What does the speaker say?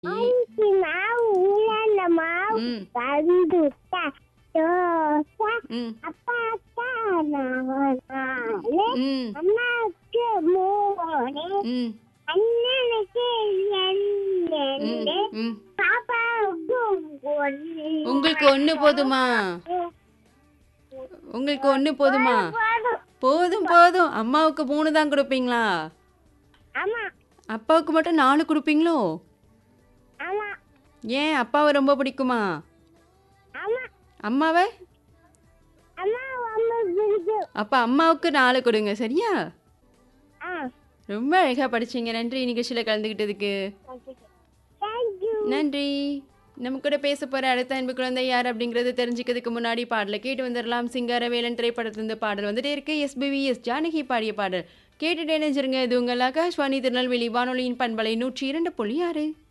அரிசி மாவு உலர்ந்த மாவு ம் வந்துட்டா தோசை ம் அப்பாக்கா நாலு ம் அம்மாவுக்கு மூணு ம் அண்ணனுக்கு ம் ரெண்டு ம் பாப்பாவுக்கு ஒன்று உங்களுக்கு ஒன்று போதுமா உங்களுக்கு ஒன்று போதுமா போதும் போதும் போதும் அம்மாவுக்கு மூணு தான் கொடுப்பீங்களா ஆமா அப்பாவுக்கு மட்டும் நாலு கொடுப்பீங்களோ ஆமா ஏன் அப்பாவை ரொம்ப பிடிக்குமா ஆமா அம்மாவை அம்மா ரொம்ப பிடிக்கும் அப்போ அம்மாவுக்கு நாலு கொடுங்க சரியா ஆ ரொம்ப அழகாக படிச்சீங்க நன்றி நிகழ்ச்சியில் கலந்துக்கிட்டதுக்கு தேங்க்யூ நன்றி நம்ம கூட பேச போகிற அடுத்த அன்பு குழந்தை யார் அப்படிங்கிறது தெரிஞ்சுக்கிறதுக்கு முன்னாடி பாடலை கேட்டு வந்துடலாம் சிங்காரவேலன் திரைப்படத்திலிருந்து பாடல் வந்துட்டே இருக்கு எஸ்பிவி எஸ் ஜானகி பாடிய பாடல் கேட்டுட்டே நினைச்சிருங்க இது உங்கள் ஆகாஷ்வாணி திருநெல்வேலி வானொலியின் பண்பலை நூற்றி இரண்டு புள்ளி ஆறு